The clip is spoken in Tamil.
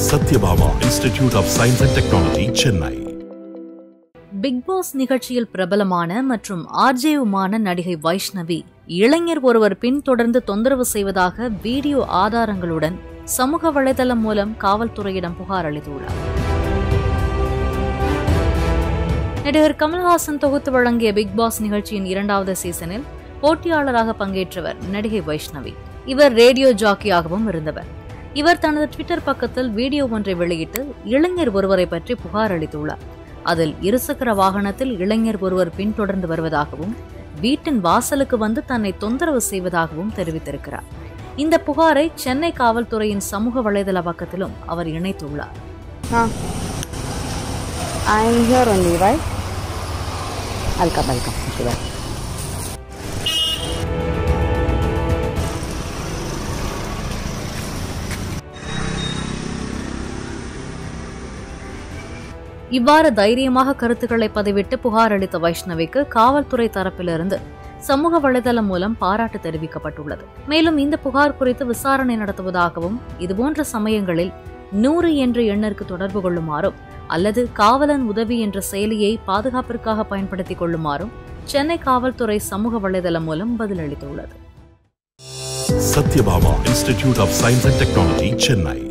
Satyabama Institute of Science and Technology, Chennai. Bigg Boss நிகழ்ச்சியில் பிரபலமான மற்றும் ஆர்ஜேவுமான நடிகை வைஷ்ணவி இளைஞர் ஒருவர் பின்தொடர்ந்து தொந்தரவு செய்வதாக வீடியோ ஆதாரங்களுடன் சமூக வலைதளம் மூலம் காவல்துறையிடம் புகார் அளித்துள்ளார் நடிகர் கமல்ஹாசன் தொகுத்து வழங்கிய பிக் பாஸ் நிகழ்ச்சியின் இரண்டாவது சீசனில் போட்டியாளராக பங்கேற்றவர் நடிகை வைஷ்ணவி இவர் ரேடியோ ஜாக்கியாகவும் இருந்தவர் இவர் தனது ட்விட்டர் பக்கத்தில் வீடியோ ஒன்றை வெளியிட்டு இளைஞர் ஒருவரை பற்றி புகார் அளித்துள்ளார் அதில் இருசக்கர வாகனத்தில் இளைஞர் ஒருவர் பின்தொடர்ந்து வருவதாகவும் வீட்டின் வாசலுக்கு வந்து தன்னை தொந்தரவு செய்வதாகவும் தெரிவித்திருக்கிறார் இந்த புகாரை சென்னை காவல்துறையின் சமூக வலைதள பக்கத்திலும் அவர் இணைத்துள்ளார் Huh. I'm here only, right? I'll come, I'll come. Okay, bye. இவ்வாறு தைரியமாக கருத்துக்களை பதிவிட்டு புகார் அளித்த வைஷ்ணவிக்கு காவல்துறை தரப்பிலிருந்து சமூக வலைதளம் மூலம் பாராட்டு தெரிவிக்கப்பட்டுள்ளது மேலும் இந்த புகார் குறித்து விசாரணை நடத்துவதாகவும் இதுபோன்ற சமயங்களில் நூறு என்ற எண்ணிற்கு தொடர்பு கொள்ளுமாறும் அல்லது காவலன் உதவி என்ற செயலியை பாதுகாப்பிற்காக பயன்படுத்திக் கொள்ளுமாறும் சென்னை காவல்துறை சமூக வலைதளம் மூலம் பதிலளித்துள்ளது Satyabama Institute of Science and Technology, Chennai.